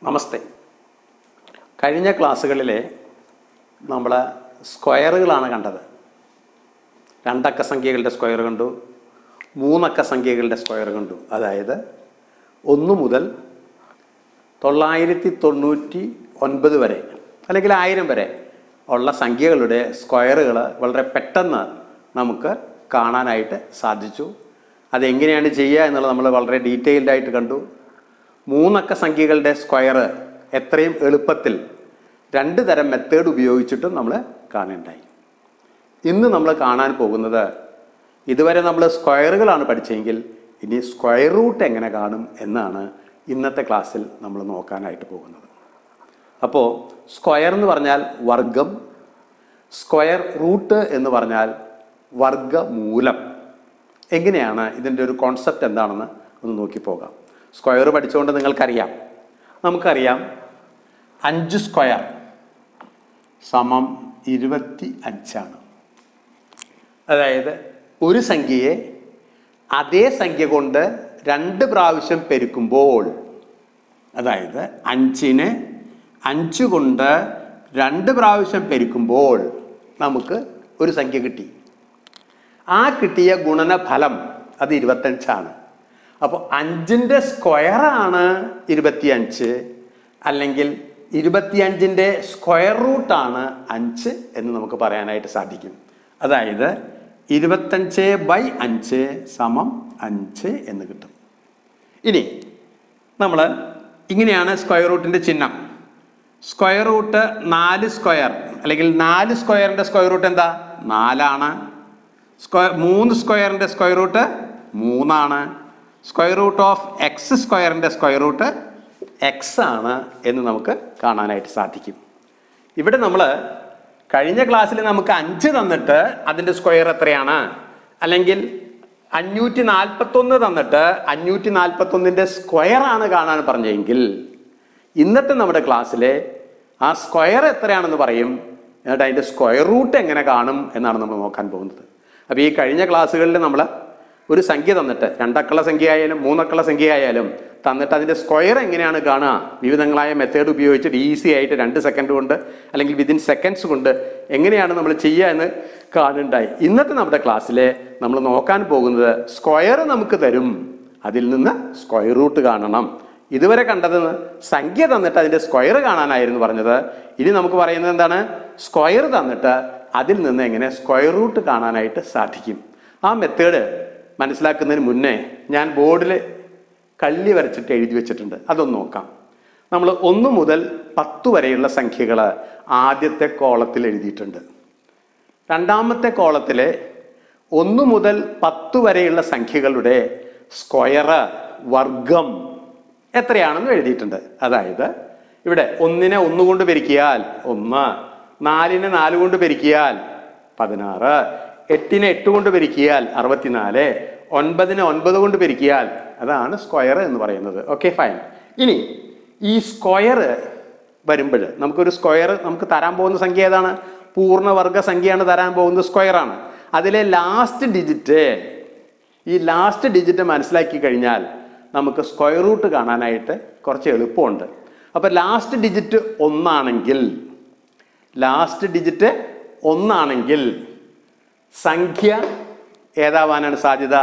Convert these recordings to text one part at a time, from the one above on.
നമസ്തേ കഴിഞ്ഞ ക്ലാസ്സുകളിലെ നമ്മൾ സ്ക്വയറുകളാണ് കണ്ടത് രണ്ടക്ക സംഖ്യകളുടെ സ്ക്വയർ കണ്ടു മൂന്നക്ക സംഖ്യകളുടെ സ്ക്വയർ കണ്ടു അതായത് ഒന്ന് മുതൽ തൊള്ളായിരത്തി തൊണ്ണൂറ്റി ഒൻപത് വരെ അല്ലെങ്കിൽ ആയിരം വരെ ഉള്ള സംഖ്യകളുടെ സ്ക്വയറുകൾ വളരെ പെട്ടെന്ന് നമുക്ക് കാണാനായിട്ട് സാധിച്ചു അതെങ്ങനെയാണ് ചെയ്യുക എന്നുള്ളത് നമ്മൾ വളരെ ഡീറ്റെയിൽഡ് ആയിട്ട് കണ്ടു മൂന്നക്ക സംഖ്യകളുടെ സ്ക്വയർ എത്രയും എളുപ്പത്തിൽ രണ്ട് തരം മെത്തേഡ് ഉപയോഗിച്ചിട്ടും നമ്മൾ കാണുണ്ടായി ഇന്ന് നമ്മൾ കാണാൻ പോകുന്നത് ഇതുവരെ നമ്മൾ സ്ക്വയറുകളാണ് പഠിച്ചെങ്കിൽ ഇനി സ്ക്വയർ റൂട്ട് എങ്ങനെ കാണും എന്നാണ് ഇന്നത്തെ ക്ലാസ്സിൽ നമ്മൾ നോക്കാനായിട്ട് പോകുന്നത് അപ്പോൾ സ്ക്വയർ എന്ന് പറഞ്ഞാൽ വർഗം സ്ക്വയർ റൂട്ട് എന്ന് പറഞ്ഞാൽ വർഗമൂലം എങ്ങനെയാണ് ഇതിൻ്റെ ഒരു കോൺസെപ്റ്റ് എന്താണെന്ന് ഒന്ന് നോക്കി പോകാം സ്ക്വയർ പഠിച്ചുകൊണ്ട് നിങ്ങൾക്കറിയാം നമുക്കറിയാം അഞ്ച് സ്ക്വയർ സമം ഇരുപത്തി അഞ്ചാണ് അതായത് ഒരു സംഖ്യയെ അതേ സംഖ്യ കൊണ്ട് രണ്ട് പ്രാവശ്യം പെരുക്കുമ്പോൾ അതായത് അഞ്ചിന് അഞ്ച് കൊണ്ട് രണ്ട് പ്രാവശ്യം പെരുക്കുമ്പോൾ നമുക്ക് ഒരു സംഖ്യ കിട്ടി ആ കിട്ടിയ ഗുണനഫലം അത് ഇരുപത്തഞ്ചാണ് അപ്പോൾ അഞ്ചിൻ്റെ സ്ക്വയറാണ് ഇരുപത്തിയഞ്ച് അല്ലെങ്കിൽ ഇരുപത്തിയഞ്ചിൻ്റെ സ്ക്വയർ റൂട്ടാണ് അഞ്ച് എന്ന് നമുക്ക് പറയാനായിട്ട് സാധിക്കും അതായത് ഇരുപത്തഞ്ച് ബൈ അഞ്ച് സമം അഞ്ച് എന്ന് കിട്ടും ഇനി നമ്മൾ ഇങ്ങനെയാണ് സ്ക്വയർ റൂട്ടിൻ്റെ ചിഹ്നം സ്ക്വയർ റൂട്ട് നാല് സ്ക്വയർ അല്ലെങ്കിൽ നാല് സ്ക്വയറിൻ്റെ സ്ക്വയർ റൂട്ട് എന്താ നാലാണ് സ്ക്വയർ മൂന്ന് സ്ക്വയറിൻ്റെ സ്ക്വയർ റൂട്ട് മൂന്നാണ് സ്ക്വയർ റൂട്ട് ഓഫ് എക്സ് സ്ക്വയറിൻ്റെ സ്ക്വയർ റൂട്ട് എക്സ് ആണ് എന്ന് നമുക്ക് കാണാനായിട്ട് സാധിക്കും ഇവിടെ നമ്മൾ കഴിഞ്ഞ ക്ലാസ്സിൽ നമുക്ക് അഞ്ച് തന്നിട്ട് അതിൻ്റെ സ്ക്വയർ എത്രയാണ് അല്ലെങ്കിൽ അഞ്ഞൂറ്റി നാൽപ്പത്തൊന്ന് തന്നിട്ട് അഞ്ഞൂറ്റി നാൽപ്പത്തൊന്നിൻ്റെ സ്ക്വയർ ആണ് കാണാൻ പറഞ്ഞെങ്കിൽ ഇന്നത്തെ നമ്മുടെ ക്ലാസ്സിലെ ആ സ്ക്വയർ എത്രയാണെന്ന് പറയും എന്നിട്ട് അതിൻ്റെ സ്ക്വയർ റൂട്ട് എങ്ങനെ കാണും എന്നാണ് നമ്മൾ നോക്കാൻ പോകുന്നത് അപ്പോൾ ഈ കഴിഞ്ഞ ക്ലാസ്സുകളിൽ നമ്മൾ ഒരു സംഖ്യ തന്നിട്ട് രണ്ടക്കള സംഖ്യ ആയാലും മൂന്നക്കള സംഖ്യ ആയാലും തന്നിട്ട് അതിൻ്റെ സ്ക്വയർ എങ്ങനെയാണ് കാണുക വിവിധങ്ങളായ മെത്തേഡ് ഉപയോഗിച്ചിട്ട് ഈസി ആയിട്ട് രണ്ട് സെക്കൻഡ് കൊണ്ട് അല്ലെങ്കിൽ വിതിൻ സെക്കൻഡ്സ് കൊണ്ട് എങ്ങനെയാണ് നമ്മൾ ചെയ്യുക എന്ന് കാണുണ്ടായി ഇന്നത്തെ നമ്മുടെ ക്ലാസ്സിൽ നമ്മൾ നോക്കാൻ പോകുന്നത് സ്ക്വയർ നമുക്ക് തരും അതിൽ നിന്ന് സ്ക്വയർ റൂട്ട് കാണണം ഇതുവരെ കണ്ടത് സംഖ്യ തന്നിട്ട് അതിൻ്റെ സ്ക്വയർ കാണാനായിരുന്നു പറഞ്ഞത് ഇനി നമുക്ക് പറയുന്നത് എന്താണ് സ്ക്വയർ തന്നിട്ട് അതിൽ നിന്ന് എങ്ങനെ സ്ക്വയർ റൂട്ട് കാണാനായിട്ട് സാധിക്കും ആ മെത്തേഡ് മനസ്സിലാക്കുന്നതിന് മുന്നേ ഞാൻ ബോർഡിൽ കള്ളി വരച്ചിട്ട് എഴുതി വെച്ചിട്ടുണ്ട് അതൊന്ന് നോക്കാം നമ്മൾ ഒന്ന് മുതൽ പത്ത് വരെയുള്ള സംഖ്യകൾ ആദ്യത്തെ കോളത്തിൽ എഴുതിയിട്ടുണ്ട് രണ്ടാമത്തെ കോളത്തിലെ ഒന്ന് മുതൽ പത്ത് വരെയുള്ള സംഖ്യകളുടെ സ്ക്വയർ വർഗം എത്രയാണെന്ന് എഴുതിയിട്ടുണ്ട് അതായത് ഇവിടെ ഒന്നിനെ ഒന്നുകൊണ്ട് പെരുക്കിയാൽ ഒന്ന് നാലിനെ നാല് കൊണ്ട് പെരുക്കിയാൽ പതിനാറ് എട്ടിനെ എട്ട് കൊണ്ട് പെരുക്കിയാൽ അറുപത്തിനാല് ഒൻപതിനെ ഒൻപത് കൊണ്ട് പെരുക്കിയാൽ അതാണ് സ്ക്വയർ എന്ന് പറയുന്നത് ഓക്കെ ഫൈൻ ഇനി ഈ സ്ക്വയർ വരുമ്പോൾ നമുക്കൊരു സ്ക്വയർ നമുക്ക് തരാൻ പോകുന്ന സംഖ്യ ഏതാണ് പൂർണ്ണവർഗ സംഖ്യയാണ് തരാൻ പോകുന്നത് സ്ക്വയർ ആണ് അതിലെ ലാസ്റ്റ് ഡിജിറ്റ് ഈ ലാസ്റ്റ് ഡിജിറ്റ് മനസ്സിലാക്കി കഴിഞ്ഞാൽ നമുക്ക് സ്ക്വയർ റൂട്ട് കാണാനായിട്ട് കുറച്ച് എളുപ്പമുണ്ട് അപ്പോൾ ലാസ്റ്റ് ഡിജിറ്റ് ഒന്നാണെങ്കിൽ ലാസ്റ്റ് ഡിജിറ്റ് ഒന്നാണെങ്കിൽ സംഖ്യ ഏതാവാനാണ് സാധ്യത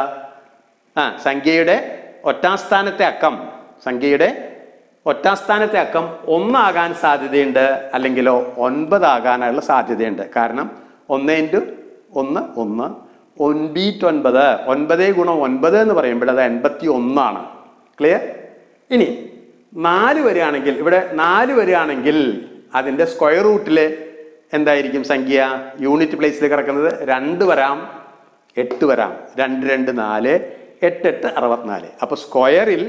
ആ സംഖ്യയുടെ ഒറ്റാസ്ഥാനത്തെ അക്കം സംഖ്യയുടെ ഒറ്റാസ്ഥാനത്തെ അക്കം ഒന്നാകാൻ സാധ്യതയുണ്ട് അല്ലെങ്കിലോ ഒൻപതാകാനുള്ള സാധ്യതയുണ്ട് കാരണം ഒന്ന് ഇൻറ്റു ഒന്ന് ഒന്ന് ഒൻപീറ്റൊൻപത് ഒൻപത് ഗുണം ഒൻപത് എന്ന് പറയുമ്പോൾ അത് എൺപത്തി ഒന്നാണ് ക്ലിയർ ഇനി നാല് വരികയാണെങ്കിൽ ഇവിടെ നാല് വരികയാണെങ്കിൽ അതിൻ്റെ സ്ക്വയർ റൂട്ടിൽ എന്തായിരിക്കും സംഖ്യ യൂണിറ്റ് പ്ലേസിൽ കിടക്കുന്നത് രണ്ട് വരാം എട്ട് വരാം രണ്ട് രണ്ട് നാല് എട്ട് എട്ട് അറുപത്തിനാല് അപ്പോൾ സ്ക്വയറിൽ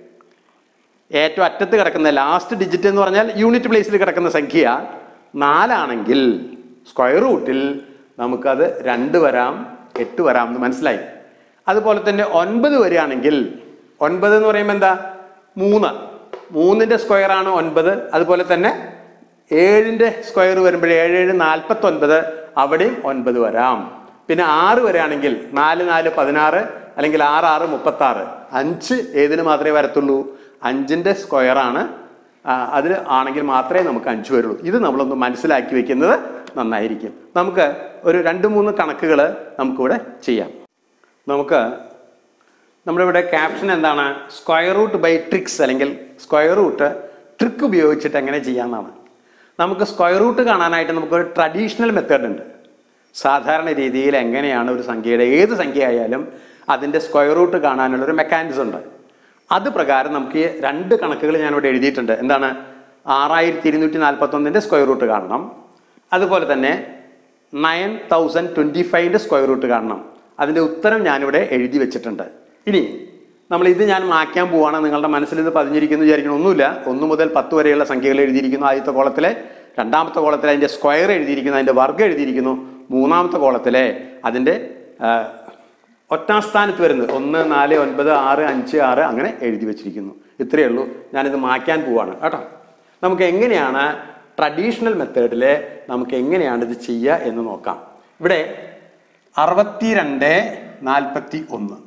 ഏറ്റവും അറ്റത്ത് കിടക്കുന്ന ലാസ്റ്റ് ഡിജിറ്റ് എന്ന് പറഞ്ഞാൽ യൂണിറ്റ് പ്ലേസിൽ കിടക്കുന്ന സംഖ്യ നാലാണെങ്കിൽ സ്ക്വയർ റൂട്ടിൽ നമുക്കത് രണ്ട് വരാം എട്ട് വരാം എന്ന് മനസ്സിലായി അതുപോലെ തന്നെ ഒൻപത് വരികയാണെങ്കിൽ ഒൻപത് എന്ന് പറയുമ്പോൾ എന്താ മൂന്ന് മൂന്നിൻ്റെ സ്ക്വയറാണ് ഒൻപത് അതുപോലെ തന്നെ ഏഴിൻ്റെ സ്ക്വയർ വരുമ്പോൾ ഏഴ് ഏഴ് നാൽപ്പത്തൊൻപത് അവിടെയും ഒൻപത് വരാം പിന്നെ ആറ് വരെയാണെങ്കിൽ നാല് നാല് പതിനാറ് അല്ലെങ്കിൽ ആറ് ആറ് മുപ്പത്താറ് അഞ്ച് ഏതിന് മാത്രമേ വരത്തുള്ളൂ അഞ്ചിൻ്റെ സ്ക്വയറാണ് ആ, അതിൽ ആണെങ്കിൽ മാത്രമേ നമുക്ക് അഞ്ച് വരുള്ളൂ ഇത് നമ്മളൊന്ന് മനസ്സിലാക്കി വെക്കുന്നത് നന്നായിരിക്കും നമുക്ക് ഒരു രണ്ട് മൂന്ന് കണക്കുകൾ നമുക്കിവിടെ ചെയ്യാം നമുക്ക് നമ്മളിവിടെ ക്യാപ്ഷൻ എന്താണ് സ്ക്വയർ റൂട്ട് ബൈ ട്രിക്സ് അല്ലെങ്കിൽ സ്ക്വയർ റൂട്ട് ട്രിക്ക് ഉപയോഗിച്ചിട്ട് എങ്ങനെ ചെയ്യാമെന്നാണ് നമുക്ക് സ്ക്വയർ റൂട്ട് കാണാനായിട്ട് നമുക്കൊരു ട്രഡീഷണൽ മെത്തേഡ് ഉണ്ട് സാധാരണ രീതിയിൽ എങ്ങനെയാണ് ഒരു സംഖ്യയുടെ ഏത് സംഖ്യ ആയാലും അതിൻ്റെ സ്ക്വയർ റൂട്ട് കാണാനുള്ള ഒരു മെക്കാനിസം ഉണ്ട് അത് പ്രകാരം നമുക്ക് ഈ രണ്ട് കണക്കുകൾ ഞാനിവിടെ എഴുതിയിട്ടുണ്ട് എന്താണ് ആറായിരത്തി ഇരുന്നൂറ്റി നാൽപ്പത്തൊന്നിൻ്റെ സ്ക്വയർ റൂട്ട് കാണണം അതുപോലെ തന്നെ നയൻ തൗസൻഡ് ട്വൻറ്റി ഫൈവിൻ്റെ സ്ക്വയർ റൂട്ട് കാണണം അതിൻ്റെ ഉത്തരം ഞാനിവിടെ എഴുതി വെച്ചിട്ടുണ്ട് ഇനി നമ്മൾ ഇത് ഞാൻ മാറ്റാൻ പോവാണ് നിങ്ങളുടെ മനസ്സിൽ ഇത് പതിഞ്ഞിരിക്കുന്നു വിചാരിക്കണം ഒന്നുമില്ല ഒന്ന് മുതൽ പത്ത് വരെയുള്ള സംഖ്യകൾ എഴുതിയിരിക്കുന്നു ആദ്യത്തെ കോളത്തിലെ രണ്ടാമത്തെ കോളത്തിലെ അതിൻ്റെ സ്ക്വയർ എഴുതിയിരിക്കുന്നു അതിൻ്റെ വർഗ്ഗം എഴുതിയിരിക്കുന്നു മൂന്നാമത്തെ കോളത്തിലെ അതിൻ്റെ ആ, ഒറ്റാം സ്ഥാനത്ത് വരുന്നത് ഒന്ന് നാല് ഒൻപത് ആറ് അഞ്ച് ആറ് അങ്ങനെ എഴുതി വെച്ചിരിക്കുന്നു ഇത്രയേ ഉള്ളൂ ഞാനിത് മാറ്റാൻ പോവാണ് കേട്ടോ നമുക്ക് എങ്ങനെയാണ് ട്രഡീഷണൽ മെത്തേഡിൽ നമുക്ക് എങ്ങനെയാണ് ഇത് ചെയ്യുക എന്ന് നോക്കാം ഇവിടെ അറുപത്തിരണ്ട് നാൽപ്പത്തി ഒന്ന്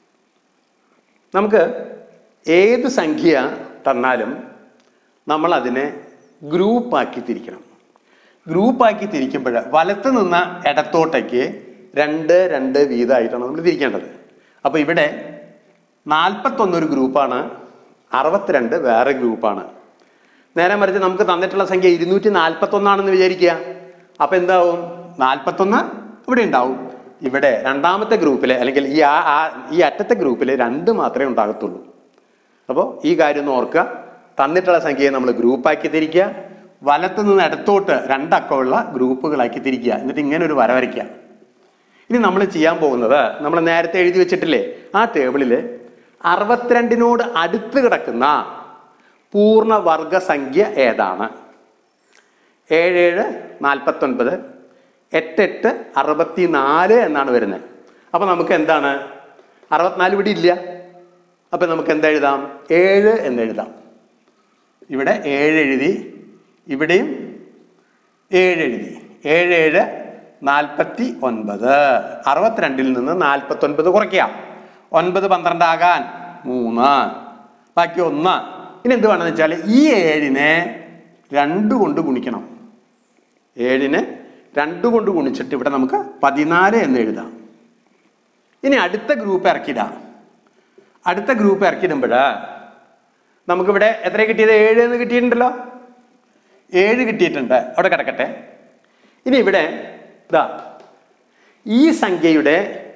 നമുക്ക് ഏത് സംഖ്യ തന്നാലും നമ്മൾ അതിനെ ഗ്രൂപ്പാക്കി തിരിക്കണം ഗ്രൂപ്പാക്കി തിരിക്കുമ്പോൾ വലത്ത് നിന്ന് ഇടത്തോട്ടേക്ക് രണ്ട് രണ്ട് വീതമായിട്ടാണ് നമ്മൾ തിരിക്കേണ്ടത് അപ്പോൾ ഇവിടെ നാൽപ്പത്തൊന്ന് ഒരു ഗ്രൂപ്പാണ് അറുപത്തിരണ്ട് വേറെ ഗ്രൂപ്പാണ് നേരെ മറിച്ച് നമുക്ക് തന്നിട്ടുള്ള സംഖ്യ ഇരുന്നൂറ്റി നാൽപ്പത്തൊന്നാണെന്ന് വിചാരിക്കുക അപ്പം എന്താവും നാൽപ്പത്തൊന്ന് ഇവിടെ ഉണ്ടാവും ഇവിടെ രണ്ടാമത്തെ ഗ്രൂപ്പിൽ അല്ലെങ്കിൽ ഈ ആ ആ- ഈ അറ്റത്തെ ഗ്രൂപ്പിൽ രണ്ട് മാത്രമേ ഉണ്ടാകത്തുള്ളൂ അപ്പോൾ ഈ കാര്യം ഒന്ന് ഓർക്കുക തന്നിട്ടുള്ള സംഖ്യയെ നമ്മൾ ഗ്രൂപ്പാക്കി തിരിക്കുക വലത്ത് നിന്ന് ഇടത്തോട്ട് രണ്ടക്കമുള്ള ഗ്രൂപ്പുകളാക്കി തിരിക്കുക എന്നിട്ട് ഇങ്ങനെ ഒരു വര വരയ്ക്കുക ഇനി നമ്മൾ ചെയ്യാൻ പോകുന്നത് നമ്മൾ നേരത്തെ എഴുതി വെച്ചിട്ടില്ലേ ആ ടേബിളിൽ അറുപത്തിരണ്ടിനോട് അടുത്ത് കിടക്കുന്ന പൂർണ്ണവർഗ സംഖ്യ ഏതാണ് ഏഴേഴ് നാൽപ്പത്തൊൻപത് എട്ടെട്ട് അറുപത്തി നാല് എന്നാണ് വരുന്നത് അപ്പോൾ നമുക്ക് എന്താണ് അറുപത്തിനാല് ഇവിടെ ഇല്ല അപ്പം നമുക്ക് എന്താ എഴുതാം ഏഴ് എന്ന് എഴുതാം ഇവിടെ ഏഴ് എഴുതി ഇവിടെയും ഏഴ് എഴുതി ഏഴ് ഏഴ് നാൽപ്പത്തി ഒൻപത് അറുപത്തിരണ്ടിൽ നിന്ന് നാൽപ്പത്തൊൻപത് കുറയ്ക്കാം ഒൻപത് പന്ത്രണ്ടാകാൻ മൂന്ന് ബാക്കി ഒന്ന് ഇനി എന്ത് വേണമെന്ന് വെച്ചാൽ ഈ ഏഴിനെ രണ്ട് കൊണ്ട് ഗുണിക്കണം ഏഴിന് രണ്ട് കൊണ്ട് ഗുണിച്ചിട്ട് ഇവിടെ നമുക്ക് പതിനാല് എന്ന് എഴുതാം ഇനി അടുത്ത ഗ്രൂപ്പ് ഇറക്കിയിടാം അടുത്ത ഗ്രൂപ്പ് ഇറക്കിയിടുമ്പോൾ നമുക്കിവിടെ എത്ര കിട്ടിയത് ഏഴ് എന്ന് കിട്ടിയിട്ടുണ്ടല്ലോ ഏഴ് കിട്ടിയിട്ടുണ്ട് അവിടെ കിടക്കട്ടെ ഇനി ഇവിടെ ഇതാ ഈ സംഖ്യയുടെ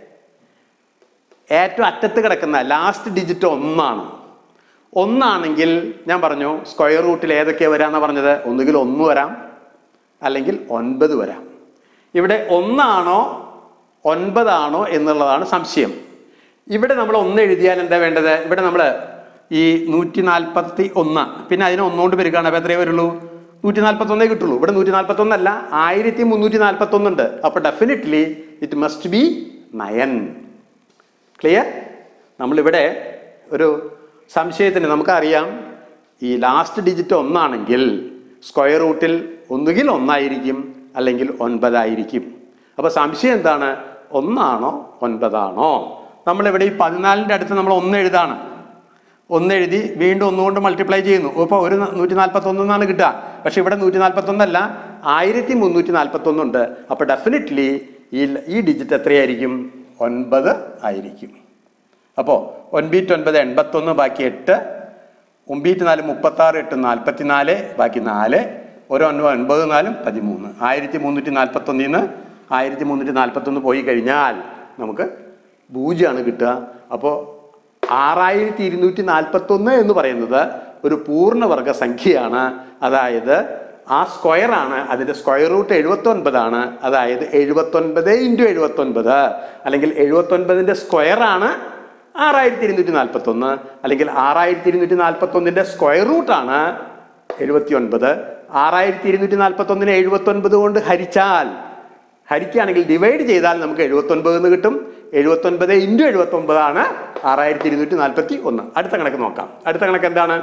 ഏറ്റവും അറ്റത്ത് കിടക്കുന്ന ലാസ്റ്റ് ഡിജിറ്റ് ഒന്നാണ് ഒന്നാണെങ്കിൽ ഞാൻ പറഞ്ഞു സ്ക്വയർ റൂട്ടിൽ ഏതൊക്കെയാണ് വരാമെന്നാണ് പറഞ്ഞത് ഒന്നുകിൽ ഒന്ന് വരാം അല്ലെങ്കിൽ ഒൻപത് വരാം ഇവിടെ ഒന്നാണോ ഒൻപതാണോ എന്നുള്ളതാണ് സംശയം ഇവിടെ നമ്മൾ ഒന്ന് എഴുതിയാൽ എന്താ വേണ്ടത് ഇവിടെ നമ്മൾ ഈ നൂറ്റി നാൽപ്പത്തി ഒന്ന് പിന്നെ അതിനെ ഒന്നുകൊണ്ട് പെരുക്കാണ് അപ്പോൾ എത്രയേ വരുള്ളൂ നൂറ്റി നാൽപ്പത്തി ഒന്നേ കിട്ടുള്ളൂ ഇവിടെ നൂറ്റി നാൽപ്പത്തി ഒന്നല്ല ആയിരത്തി മുന്നൂറ്റി നാൽപ്പത്തി ഒന്നുണ്ട് അപ്പോൾ definitely it must be nine clear നമ്മളിവിടെ ഒരു സംശയത്തിന് നമുക്കറിയാം ഈ ലാസ്റ്റ് ഡിജിറ്റ് ഒന്നാണെങ്കിൽ സ്ക്വയർ റൂട്ടിൽ ഒന്നുകിൽ ഒന്നായിരിക്കും അല്ലെങ്കിൽ ഒൻപതായിരിക്കും അപ്പോൾ സംശയം എന്താണ് ഒന്നാണോ ഒൻപതാണോ നമ്മളിവിടെ ഈ പതിനാലിൻ്റെ അടുത്ത് നമ്മൾ ഒന്ന് എഴുതാണ് ഒന്ന് എഴുതി വീണ്ടും ഒന്നുകൊണ്ട് മൾട്ടിപ്ലൈ ചെയ്യുന്നു ഇപ്പോൾ ഒരു നൂറ്റി നാൽപ്പത്തൊന്നാണ് കിട്ടുക പക്ഷെ ഇവിടെ നൂറ്റി നാൽപ്പത്തൊന്നല്ല ആയിരത്തി മുന്നൂറ്റി നാൽപ്പത്തൊന്നുണ്ട് അപ്പോൾ ഡെഫിനറ്റ്ലി ഈ ഈ ഡിജിറ്റ് എത്രയായിരിക്കും ഒൻപത് ആയിരിക്കും അപ്പോൾ ഒൻപീറ്റ് ഒൻപത് എൺപത്തൊന്ന് ബാക്കി എട്ട് ഒമ്പീറ്റ് നാല് മുപ്പത്താറ് എട്ട് നാൽപ്പത്തി നാല് ബാക്കി നാല് ഒരു ഒൻപത് ഒൻപത് നാലും പതിമൂന്ന് ആയിരത്തി മുന്നൂറ്റി നാൽപ്പത്തൊന്നിൽ നിന്ന് ആയിരത്തി മുന്നൂറ്റി നാൽപ്പത്തൊന്ന് പോയി കഴിഞ്ഞാൽ നമുക്ക് പൂജ്യമാണ് കിട്ടുക അപ്പോൾ ആറായിരത്തി ഇരുന്നൂറ്റി നാൽപ്പത്തൊന്ന് എന്ന് പറയുന്നത് ഒരു പൂർണ്ണവർഗ സംഖ്യയാണ് അതായത് ആ സ്ക്വയർ ആണ് അതിന്റെ സ്ക്വയർ റൂട്ട് എഴുപത്തൊൻപതാണ് അതായത് എഴുപത്തൊൻപത് ഇൻറ്റു എഴുപത്തൊൻപത് അല്ലെങ്കിൽ എഴുപത്തൊൻപതിന്റെ സ്ക്വയർ ആണ് ആറായിരത്തി ഇരുന്നൂറ്റി നാൽപ്പത്തൊന്ന് അല്ലെങ്കിൽ ആറായിരത്തി ഇരുന്നൂറ്റി നാൽപ്പത്തൊന്നിന്റെ സ്ക്വയർ റൂട്ടാണ് എഴുപത്തി ഒൻപത് ആറായിരത്തി ഇരുന്നൂറ്റി നാൽപ്പത്തൊന്നിനെ എഴുപത്തൊൻപത് കൊണ്ട് ഹരിച്ചാൽ ഹരിക്കുകയാണെങ്കിൽ ഡിവൈഡ് ചെയ്താൽ നമുക്ക് എഴുപത്തൊൻപത് എന്ന് കിട്ടും എഴുപത്തൊൻപത് ഇൻറ്റു എഴുപത്തൊൻപതാണ് ആറായിരത്തി ഇരുന്നൂറ്റി നാൽപ്പത്തി ഒന്ന് അടുത്ത കണക്ക് നോക്കാം അടുത്ത കണക്ക് എന്താണ്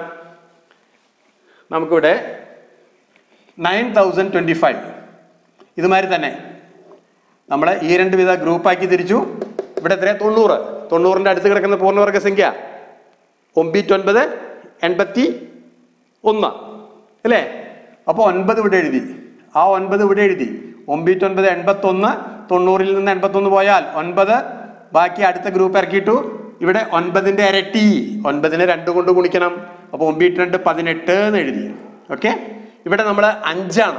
നമുക്കിവിടെ നയൻ തൗസൻഡ് ട്വൻറ്റി ഫൈവ് ഇതുമാതിരി തന്നെ നമ്മൾ ഈ രണ്ട് വിധ ഗ്രൂപ്പാക്കി തിരിച്ചു ഇവിടെ എത്രയാ തൊണ്ണൂറ് തൊണ്ണൂറിൻ്റെ അടുത്ത് കിടക്കുന്ന പൂർണ്ണവർഗ സംഖ്യ ഒമ്പീറ്റൊൻപത് എൺപത്തി ഒന്ന് അല്ലേ അപ്പോൾ ഒൻപത് ഇവിടെ എഴുതി ആ ഒൻപത് ഇവിടെ എഴുതി ഒമ്പീറ്റ് ഒൻപത് എൺപത്തൊന്ന് തൊണ്ണൂറിൽ നിന്ന് എൺപത്തൊന്ന് പോയാൽ ഒൻപത് ബാക്കി അടുത്ത ഗ്രൂപ്പ് ഇറക്കിയിട്ടു ഇവിടെ ഒൻപതിൻ്റെ ഇരട്ടി ഒൻപതിനെ രണ്ട് കൊണ്ട് ഗുണിക്കണം അപ്പോൾ ഒമ്പീറ്റ് രണ്ട് പതിനെട്ട് എന്ന് എഴുതി ഓക്കെ ഇവിടെ നമ്മൾ അഞ്ചാണ്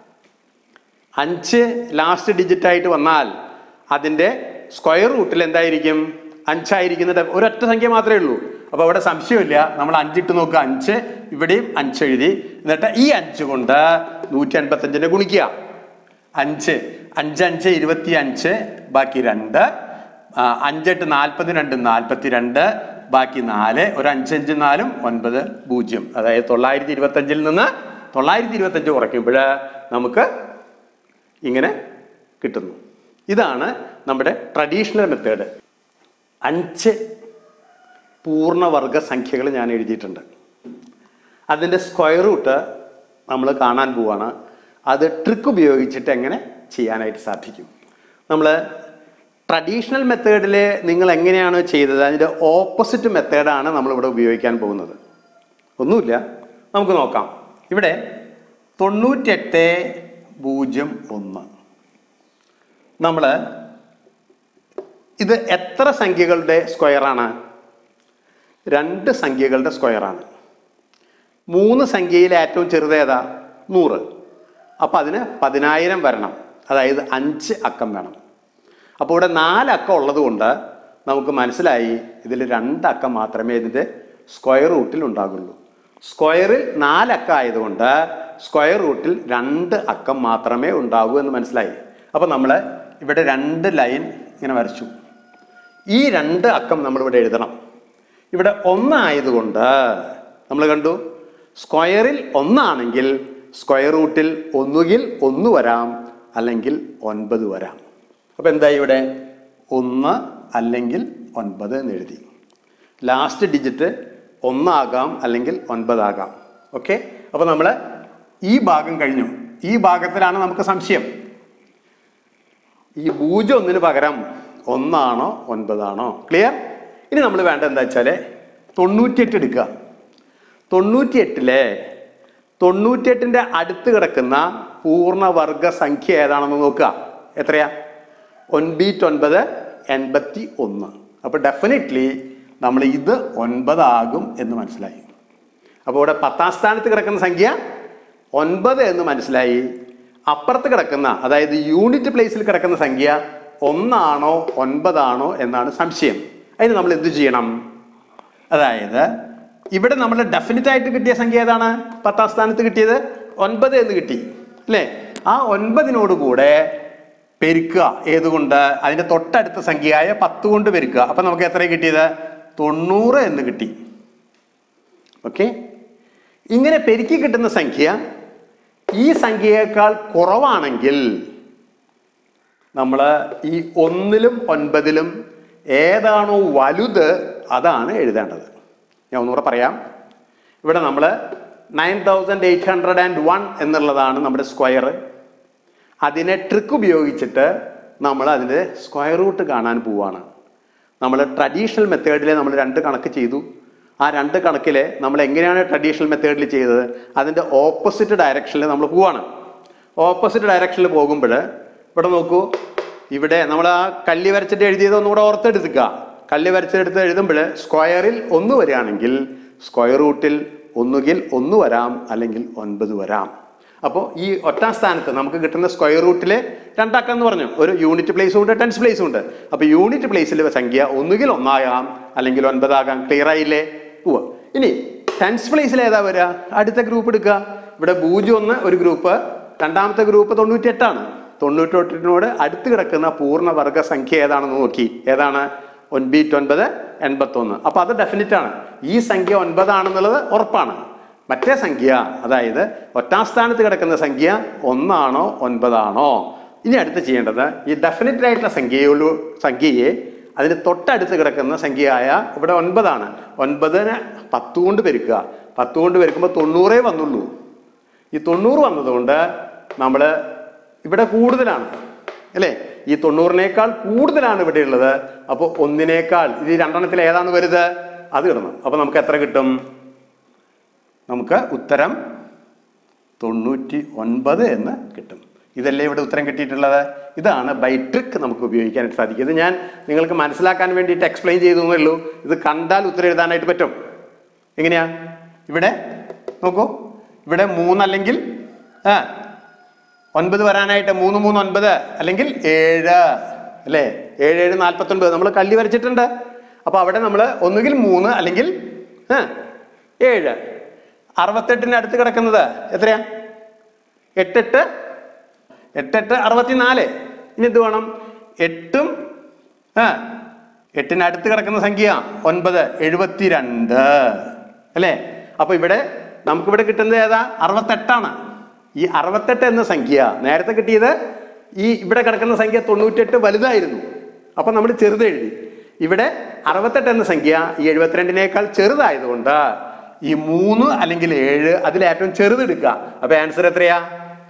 അഞ്ച് ലാസ്റ്റ് ഡിജിറ്റ് ആയിട്ട് വന്നാൽ അതിൻ്റെ സ്ക്വയർ റൂട്ടിൽ എന്തായിരിക്കും അഞ്ചായിരിക്കുന്ന ഒരൊറ്റ സംഖ്യ മാത്രമേ ഉള്ളൂ അപ്പോൾ അവിടെ സംശയമില്ല നമ്മൾ അഞ്ചിട്ട് നോക്കുക അഞ്ച് ഇവിടെയും അഞ്ച് എഴുതി എന്നിട്ട് ഈ അഞ്ച് കൊണ്ട് നൂറ്റി അൻപത്തഞ്ചിനെ ഗുണിക്കുക അഞ്ച് അഞ്ച് അഞ്ച് ഇരുപത്തി അഞ്ച് ബാക്കി രണ്ട് ആ, അഞ്ചെട്ട് നാൽപ്പത്തി രണ്ട് നാൽപ്പത്തി രണ്ട് ബാക്കി നാല് ഒരു അഞ്ചഞ്ച് നാലും ഒൻപത് പൂജ്യം അതായത് തൊള്ളായിരത്തി ഇരുപത്തഞ്ചിൽ നിന്ന് തൊള്ളായിരത്തി ഇരുപത്തഞ്ച് കുറയ്ക്കുമ്പോൾ നമുക്ക് ഇങ്ങനെ കിട്ടുന്നു ഇതാണ് നമ്മുടെ ട്രഡീഷണൽ മെത്തേഡ് അഞ്ച് പൂർണ്ണവർഗ സംഖ്യകൾ ഞാൻ എഴുതിയിട്ടുണ്ട് അതിൻ്റെ സ്ക്വയർ റൂട്ട് നമ്മൾ കാണാൻ പോവാണ് അത് ട്രിക്ക് ഉപയോഗിച്ചിട്ട് എങ്ങനെ ചെയ്യാനായിട്ട് സാധിക്കും നമ്മൾ ട്രഡീഷണൽ മെത്തേഡിൽ നിങ്ങൾ എങ്ങനെയാണോ ചെയ്തത് അതിൻ്റെ ഓപ്പോസിറ്റ് മെത്തേഡാണ് നമ്മളിവിടെ ഉപയോഗിക്കാൻ പോകുന്നത് ഒന്നുമില്ല നമുക്ക് നോക്കാം ഇവിടെ തൊണ്ണൂറ്റെട്ട് പൂജ്യം ഒന്ന് നമ്മൾ ഇത് എത്ര സംഖ്യകളുടെ സ്ക്വയറാണ് രണ്ട് സംഖ്യകളുടെ സ്ക്വയറാണ് മൂന്ന് സംഖ്യയിൽ ഏറ്റവും ചെറുതേതാ നൂറ് അപ്പോൾ അതിന് പതിനായിരം വരണം അതായത് അഞ്ച് അക്കം വേണം അപ്പോൾ ഇവിടെ നാലക്കം ഉള്ളത് കൊണ്ട് നമുക്ക് മനസ്സിലായി ഇതിൽ രണ്ടക്കം മാത്രമേ ഇതിൻ്റെ സ്ക്വയർ റൂട്ടിൽ ഉണ്ടാകുള്ളൂ സ്ക്വയറിൽ നാലക്കം ആയതുകൊണ്ട് സ്ക്വയർ റൂട്ടിൽ രണ്ട് അക്കം മാത്രമേ ഉണ്ടാകൂ എന്ന് മനസ്സിലായി അപ്പോൾ നമ്മൾ ഇവിടെ രണ്ട് ലൈൻ ഇങ്ങനെ വരച്ചു ഈ രണ്ട് അക്കം നമ്മളിവിടെ എഴുതണം ഇവിടെ ഒന്നായതുകൊണ്ട് നമ്മൾ കണ്ടു സ്ക്വയറിൽ ഒന്നാണെങ്കിൽ സ്ക്വയർ റൂട്ടിൽ ഒന്നുകിൽ ഒന്ന് വരാം അല്ലെങ്കിൽ ഒൻപത് വരാം അപ്പോൾ എന്താ ഇവിടെ ഒന്ന് അല്ലെങ്കിൽ ഒൻപത് എന്ന് എഴുതി ലാസ്റ്റ് ഡിജിറ്റ് ഒന്നാകാം അല്ലെങ്കിൽ ഒൻപതാകാം ഓക്കെ അപ്പോൾ നമ്മൾ ഈ ഭാഗം കഴിഞ്ഞു ഈ ഭാഗത്തിലാണ് നമുക്ക് സംശയം ഈ പൂജ്യം ഒന്നിന് പകരം ഒന്നാണോ ഒൻപതാണോ ക്ലിയർ ഇനി നമ്മൾ വേണ്ട എന്താ വെച്ചാൽ തൊണ്ണൂറ്റിയെട്ട് എടുക്കുക തൊണ്ണൂറ്റിയെട്ടിലെ തൊണ്ണൂറ്റിയെട്ടിൻ്റെ അടുത്ത് കിടക്കുന്ന പൂർണ്ണവർഗ സംഖ്യ ഏതാണെന്ന് നോക്കുക എത്രയാ ഒൻപീറ്റ് ഒൻപത് എൺപത്തി ഒന്ന് അപ്പോൾ ഡെഫിനറ്റ്ലി നമ്മൾ ഇത് ഒൻപതാകും എന്ന് മനസ്സിലായി അപ്പോൾ ഇവിടെ പത്താം സ്ഥാനത്ത് കിടക്കുന്ന സംഖ്യ ഒൻപത് എന്ന് മനസ്സിലായി അപ്പുറത്ത് കിടക്കുന്ന അതായത് യൂണിറ്റ് പ്ലേസിൽ കിടക്കുന്ന സംഖ്യ ഒന്നാണോ ഒൻപതാണോ എന്നാണ് സംശയം അതിന് നമ്മൾ എന്ത് ചെയ്യണം അതായത് ഇവിടെ നമ്മൾ ഡെഫിനറ്റ് ആയിട്ട് കിട്ടിയ സംഖ്യ ഏതാണ് പത്താം സ്ഥാനത്ത് കിട്ടിയത് ഒൻപത് എന്ന് കിട്ടി അല്ലേ ആ ഒൻപതിനോട് കൂടെ പെരുക്കുക ഏതുകൊണ്ട് അതിന്റെ തൊട്ടടുത്ത സംഖ്യയായ പത്ത് കൊണ്ട് പെരുക്കുക അപ്പൊ നമുക്ക് എത്ര കിട്ടിയത് തൊണ്ണൂറ് എന്ന് കിട്ടി ഓക്കെ ഇങ്ങനെ പെരുക്കി കിട്ടുന്ന സംഖ്യ ഈ സംഖ്യയേക്കാൾ കുറവാണെങ്കിൽ നമ്മൾ ഈ ഒന്നിലും ഒൻപതിലും ഏതാണോ വലുത് അതാണ് എഴുതേണ്ടത് ഞാൻ ഒന്നുകൂടെ പറയാം ഇവിടെ നമ്മൾ nine thousand eight hundred and one എന്നുള്ളതാണ് നമ്മുടെ സ്ക്വയർ അതിനെ ട്രിക്ക് ഉപയോഗിച്ചിട്ട് നമ്മൾ അതിൻ്റെ സ്ക്വയർ റൂട്ട് കാണാൻ പോവാണ് നമ്മൾ ട്രഡീഷണൽ മെത്തേഡിൽ നമ്മൾ രണ്ട് കണക്ക് ചെയ്തു ആ രണ്ട് കണക്കിൽ നമ്മൾ എങ്ങനെയാണ് ട്രഡീഷണൽ മെത്തേഡിൽ ചെയ്തത് അതിൻ്റെ ഓപ്പോസിറ്റ് ഡയറക്ഷനിൽ നമ്മൾ പോവാണ് ഓപ്പോസിറ്റ് ഡയറക്ഷനിൽ പോകുമ്പോൾ ഇവിടെ നോക്കൂ ഇവിടെ നമ്മൾ ആ കല്ലി വരച്ചിട്ട് എഴുതിയത് ഒന്നുകൂടെ ഓർത്തെടുക്കുക കല്ലി വരച്ചെടുത്ത് എഴുതുമ്പോൾ സ്ക്വയറിൽ ഒന്ന് വരികയാണെങ്കിൽ സ്ക്വയർ റൂട്ടിൽ ഒന്നുകിൽ ഒന്ന് വരാം അല്ലെങ്കിൽ ഒൻപത് വരാം അപ്പോൾ ഈ ഒറ്റാം സ്ഥാനത്ത് നമുക്ക് കിട്ടുന്ന സ്ക്വയർ റൂട്ടിൽ രണ്ടാക്കം എന്ന് പറഞ്ഞു ഒരു യൂണിറ്റ് പ്ലേസും ഉണ്ട് ടെൻസ് പ്ലേസും ഉണ്ട് അപ്പോൾ യൂണിറ്റ് പ്ലേസിലെ സംഖ്യ ഒന്നുകിൽ ഒന്നാകാം അല്ലെങ്കിൽ ഒൻപതാകാം ക്ലിയർ ആയില്ലേ പോവാ ഇനി ടെൻസ് പ്ലേസിൽ ഏതാ വരിക അടുത്ത ഗ്രൂപ്പ് എടുക്കുക ഇവിടെ പൂജ്യം ഒന്ന് ഒരു ഗ്രൂപ്പ് രണ്ടാമത്തെ ഗ്രൂപ്പ് തൊണ്ണൂറ്റിയെട്ടാണ് തൊണ്ണൂറ്റെട്ടിനോട് അടുത്ത് കിടക്കുന്ന പൂർണ്ണവർഗ സംഖ്യ ഏതാണെന്ന് നോക്കി ഏതാണ് ഒൻപീറ്റ് ഒൻപത് എൺപത്തൊന്ന് അപ്പോൾ അത് ഡെഫിനറ്റ് ആണ് ഈ സംഖ്യ ഒൻപതാണെന്നുള്ളത് ഉറപ്പാണ് മറ്റേ സംഖ്യ അതായത് ഒറ്റാം സ്ഥാനത്ത് കിടക്കുന്ന സംഖ്യ ഒന്നാണോ ഒൻപതാണോ ഇനി അടുത്ത് ചെയ്യേണ്ടത് ഈ ഡെഫിനറ്റ് ആയിട്ടുള്ള സംഖ്യയുള്ളൂ സംഖ്യയെ അതിന് തൊട്ടടുത്ത് കിടക്കുന്ന സംഖ്യയായ ഇവിടെ ഒൻപതാണ് ഒൻപതിന് പത്ത് കൊണ്ട് പെരുക്കുക പത്ത് കൊണ്ട് പെരുക്കുമ്പോൾ തൊണ്ണൂറേ വന്നുള്ളൂ ഈ തൊണ്ണൂറ് വന്നതുകൊണ്ട് നമ്മൾ ഇവിടെ കൂടുതലാണ് അല്ലേ ഈ തൊണ്ണൂറിനേക്കാൾ കൂടുതലാണ് ഇവിടെ ഉള്ളത് അപ്പോൾ ഒന്നിനേക്കാൾ ഇത് ഈ രണ്ടെണ്ണത്തിൽ ഏതാണ് വരുത് അത് കിടണം അപ്പോൾ നമുക്ക് എത്ര കിട്ടും നമുക്ക് ഉത്തരം തൊണ്ണൂറ്റി ഒൻപത് എന്ന് കിട്ടും ഇതല്ലേ ഇവിടെ ഉത്തരം കിട്ടിയിട്ടുള്ളത് ഇതാണ് ബൈ ട്രിക്ക് നമുക്ക് ഉപയോഗിക്കാനായിട്ട് സാധിക്കും ഇത് ഞാൻ നിങ്ങൾക്ക് മനസ്സിലാക്കാൻ വേണ്ടിയിട്ട് എക്സ്പ്ലെയിൻ ചെയ്തു എന്നേ ഉള്ളൂ ഇത് കണ്ടാൽ ഉത്തരം എഴുതാനായിട്ട് പറ്റും എങ്ങനെയാ ഇവിടെ നോക്കൂ ഇവിടെ മൂന്നല്ലെങ്കിൽ ആ ഒൻപത് വരാനായിട്ട് മൂന്ന് മൂന്ന് ഒൻപത് അല്ലെങ്കിൽ ഏഴ് അല്ലേ ഏഴ് ഏഴ് നാൽപ്പത്തൊൻപത് നമ്മൾ കല്ലി വരച്ചിട്ടുണ്ട് അപ്പോൾ അവിടെ നമ്മൾ ഒന്നുകിൽ മൂന്ന് അല്ലെങ്കിൽ ആ, ഏഴ് അറുപത്തെട്ടിന് അടുത്ത് കിടക്കുന്നത് എത്രയാ എട്ടെട്ട് എട്ടെട്ട് അറുപത്തിനാല് ഇനി എന്ത് വേണം എട്ടും ആ എട്ടിന് അടുത്ത് കിടക്കുന്ന സംഖ്യ ഒൻപത് എഴുപത്തിരണ്ട് അല്ലേ അപ്പൊ ഇവിടെ നമുക്കിവിടെ കിട്ടുന്നത് ഏതാ അറുപത്തെട്ടാണ് ഈ അറുപത്തെട്ട് എന്ന സംഖ്യ നേരത്തെ കിട്ടിയത് ഈ ഇവിടെ കിടക്കുന്ന സംഖ്യ തൊണ്ണൂറ്റെട്ട് വലുതായിരുന്നു അപ്പൊ നമ്മൾ ചെറുത് എഴുതി ഇവിടെ അറുപത്തെട്ട് എന്ന സംഖ്യ ഈ എഴുപത്തിരണ്ടിനേക്കാൾ ചെറുതായതുകൊണ്ട് ഈ മൂന്ന് അല്ലെങ്കിൽ ഏഴ് അതിൽ ഏറ്റവും ചെറുതെടുക്കുക അപ്പൊ ആൻസർ എത്രയാ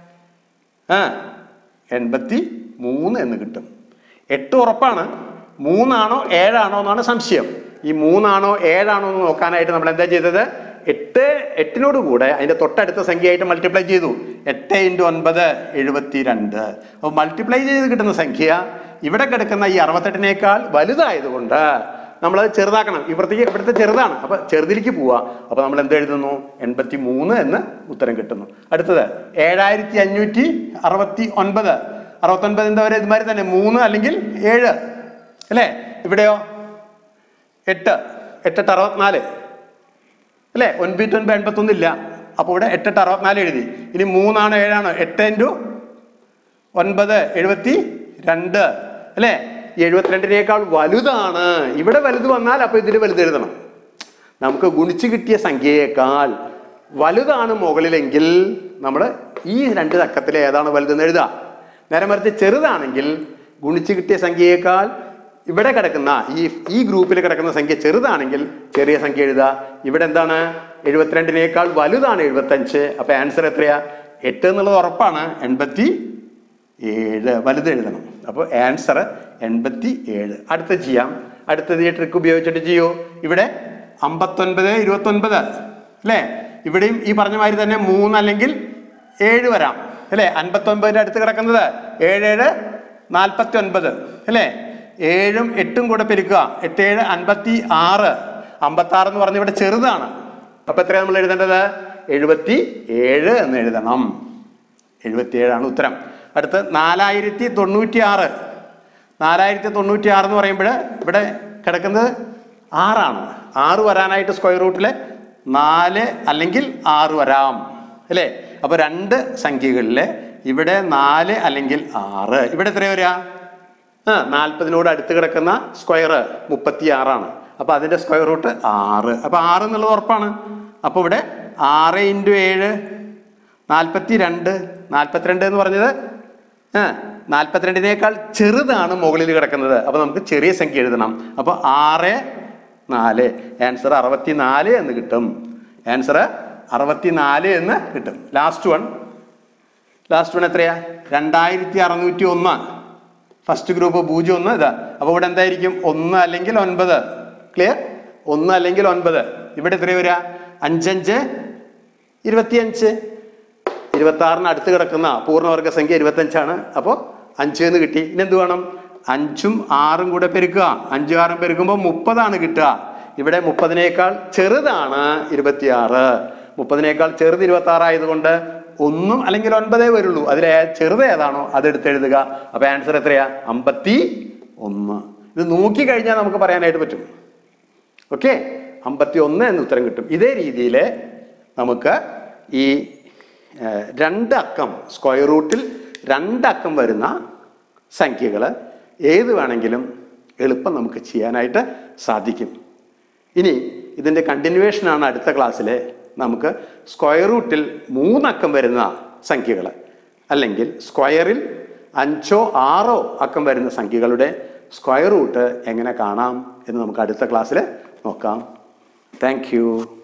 ആ എൺപത്തി മൂന്ന് എന്ന് കിട്ടും എട്ട് ഉറപ്പാണ് മൂന്നാണോ ഏഴാണോ എന്നാണ് സംശയം ഈ മൂന്നാണോ ഏഴാണോ എന്ന് നോക്കാനായിട്ട് നമ്മൾ എന്താ ചെയ്തത് എട്ട് എട്ടിനോട് കൂടെ അതിന്റെ തൊട്ടടുത്ത സംഖ്യയായിട്ട് മൾട്ടിപ്ലൈ ചെയ്തു എട്ട് ഇൻറ്റു ഒൻപത് എഴുപത്തി രണ്ട് അപ്പോൾ മൾട്ടിപ്ലൈ ചെയ്ത് കിട്ടുന്ന സംഖ്യ ഇവിടെ കിടക്കുന്ന ഈ അറുപത്തെട്ടിനേക്കാൾ വലുതായതുകൊണ്ട് നമ്മൾ ചെറുതാക്കണം ഇവിടത്തേക്ക് ഇവിടുത്തെ ചെറുതാണ് അപ്പൊ ചെറുതിലേക്ക് പോവാ അപ്പൊ നമ്മൾ എന്ത് എഴുതുന്നു എൺപത്തി മൂന്ന് എന്ന് ഉത്തരം കിട്ടുന്നു അടുത്തത് ഏഴായിരത്തി അഞ്ഞൂറ്റി അറുപത്തി ഒൻപത് അറുപത്തൊൻപതിൻ്റെ വരെ ഇതുമാതിരി തന്നെ മൂന്ന് അല്ലെങ്കിൽ ഏഴ് അല്ലേ ഇവിടെയോ എട്ട് എട്ടെട്ട് അറുപത്തിനാല് അല്ലേ ഒൻപത് ഒൻപത് എൺപത്തൊന്നില്ല അപ്പോൾ ഇവിടെ എട്ടെട്ട് അറുപത്തിനാല് എഴുതി ഇനി മൂന്നാണ് ഏഴാണ് എട്ട് ഇൻറ്റു ഒൻപത് എഴുപത്തി രണ്ട് അല്ലേ ഈ എഴുപത്തിരണ്ടിനേക്കാൾ വലുതാണ് ഇവിടെ വലുത് വന്നാൽ അപ്പോൾ ഇതിൽ വലുത് എഴുതണം നമുക്ക് ഗുണിച്ച് കിട്ടിയ സംഖ്യയേക്കാൾ വലുതാണ് മുകളിലെങ്കിൽ നമ്മൾ ഈ രണ്ട് തക്കത്തിൽ ഏതാണ് വലുതെന്ന് എഴുതാം നേരെ മറിച്ച് ചെറുതാണെങ്കിൽ ഗുണിച്ച് കിട്ടിയ സംഖ്യയേക്കാൾ ഇവിടെ കിടക്കുന്ന ഈ ഈ ഗ്രൂപ്പിൽ കിടക്കുന്ന സംഖ്യ ചെറുതാണെങ്കിൽ ചെറിയ സംഖ്യ എഴുതുക ഇവിടെ എന്താണ് എഴുപത്തിരണ്ടിനേക്കാൾ വലുതാണ് എഴുപത്തഞ്ച് അപ്പൊ ആൻസർ എത്രയാ എട്ട് എന്നുള്ളത് ഉറപ്പാണ് എൺപത്തി ഏഴ് വലുത് എഴുതണം അപ്പോൾ ആൻസർ എൺപത്തി ഏഴ് അടുത്ത ചെയ്യാം അടുത്തത് ഈ ട്രിക്ക് ഉപയോഗിച്ചിട്ട് ചെയ്യൂ ഇവിടെ അമ്പത്തൊൻപത് ഇരുപത്തൊൻപത് അല്ലേ ഇവിടെയും ഈ പറഞ്ഞ മാതിരി തന്നെ മൂന്ന് അല്ലെങ്കിൽ ഏഴ് വരാം അല്ലേ അൻപത്തൊൻപതിൻ്റെ അടുത്ത് കിടക്കുന്നത് ഏഴ് ഏഴ് നാൽപ്പത്തി ഒൻപത് അല്ലേ ഏഴും എട്ടും കൂടെ പെരുക്കുക എട്ട് ഏഴ് അൻപത്തി ആറ് അമ്പത്തി ആറ് എന്ന് പറഞ്ഞ ഇവിടെ ചെറുതാണ് അപ്പൊ എത്രയാണ് നമ്മൾ എഴുതേണ്ടത് എഴുപത്തി ഏഴ് എന്ന് എഴുതണം എഴുപത്തിയേഴാണ് ഉത്തരം അടുത്ത് നാലായിരത്തി തൊണ്ണൂറ്റി ആറ് നാലായിരത്തി തൊണ്ണൂറ്റി ആറ് എന്ന് പറയുമ്പോൾ ഇവിടെ കിടക്കുന്നത് ആറാണ് ആറ് വരാനായിട്ട് സ്ക്വയർ റൂട്ടിൽ നാല് അല്ലെങ്കിൽ ആറ് വരാം അല്ലേ അപ്പൊ രണ്ട് സംഖ്യകളിൽ ഇവിടെ നാല് അല്ലെങ്കിൽ ആറ് ഇവിടെ എത്രയാ വരിക ആ നാൽപ്പതിനോട് അടുത്ത് കിടക്കുന്ന സ്ക്വയർ മുപ്പത്തി ആറാണ് അപ്പൊ അതിന്റെ സ്ക്വയർ റൂട്ട് ആറ് അപ്പൊ ആറ് എന്നുള്ളത് ഉറപ്പാണ് അപ്പൊ ഇവിടെ ആറ് ഇൻറ്റു ഏഴ് നാൽപ്പത്തി രണ്ട് നാൽപ്പത്തിരണ്ട് എന്ന് പറഞ്ഞത് ആ നാൽപ്പത്തിരണ്ടിനേക്കാൾ ചെറുതാണ് മുകളിൽ കിടക്കുന്നത് അപ്പൊ നമുക്ക് ചെറിയ സംഖ്യ എഴുതണം അപ്പൊ ആറ് നാല് ആൻസർ അറുപത്തി നാല് എന്ന് കിട്ടും ആൻസർ അറുപത്തി നാല് എന്ന് കിട്ടും ലാസ്റ്റ് വൺ ലാസ്റ്റ് വൺ എത്രയാ രണ്ടായിരത്തി അറുന്നൂറ്റി ഒന്ന് ഫസ്റ്റ് ഗ്രൂപ്പ് പൂജ്യം ഒന്ന് ഇതാ അപ്പോൾ ഇവിടെ എന്തായിരിക്കും ഒന്ന് അല്ലെങ്കിൽ ഒൻപത് ക്ലിയർ ഒന്ന് അല്ലെങ്കിൽ ഒൻപത് ഇവിടെ എത്ര വരിക അഞ്ചഞ്ച് ഇരുപത്തിയഞ്ച് ഇരുപത്തി ആറിന് അടുത്ത് കിടക്കുന്ന പൂർണ്ണവർഗ സംഖ്യ ഇരുപത്തഞ്ചാണ് അപ്പോൾ അഞ്ച് എന്ന് കിട്ടി ഇനി എന്ത് വേണം അഞ്ചും ആറും കൂടെ പെരുക്കുക അഞ്ചും ആറും പെരുക്കുമ്പോൾ മുപ്പതാണ് കിട്ടുക ഇവിടെ മുപ്പതിനേക്കാൾ ചെറുതാണ് ഇരുപത്തിയാറ് മുപ്പതിനേക്കാൾ ചെറുത് ഇരുപത്തി ആറായതുകൊണ്ട് ഒന്നും അല്ലെങ്കിൽ ഒൻപതേ വരുള്ളൂ അതിലെ ചെറുത് ഏതാണോ അതെടുത്ത് എഴുതുക അപ്പൊ ആൻസർ എത്രയാ അമ്പത്തി ഒന്ന് ഇത് നോക്കി കഴിഞ്ഞാൽ നമുക്ക് പറയാനായിട്ട് പറ്റും ഓക്കെ അമ്പത്തി ഒന്ന് എന്ന് ഉത്തരം കിട്ടും ഇതേ രീതിയിൽ നമുക്ക് ഈ ഏഹ്, രണ്ട് അക്കം സ്ക്വയർ റൂട്ടിൽ രണ്ടക്കം വരുന്ന സംഖ്യകൾ ഏത് വേണമെങ്കിലും എളുപ്പം നമുക്ക് ചെയ്യാനായിട്ട് സാധിക്കും ഇനി ഇതിൻ്റെ കണ്ടിന്യൂവേഷനാണ് അടുത്ത ക്ലാസ്സിൽ നമുക്ക് സ്ക്വയർ റൂട്ടിൽ മൂന്നക്കം വരുന്ന സംഖ്യകൾ അല്ലെങ്കിൽ സ്ക്വയറിൽ അഞ്ചോ ആറോ അക്കം വരുന്ന സംഖ്യകളുടെ സ്ക്വയർ റൂട്ട് എങ്ങനെ കാണാം എന്ന് നമുക്ക് അടുത്ത ക്ലാസ്സിൽ നോക്കാം താങ്ക് യു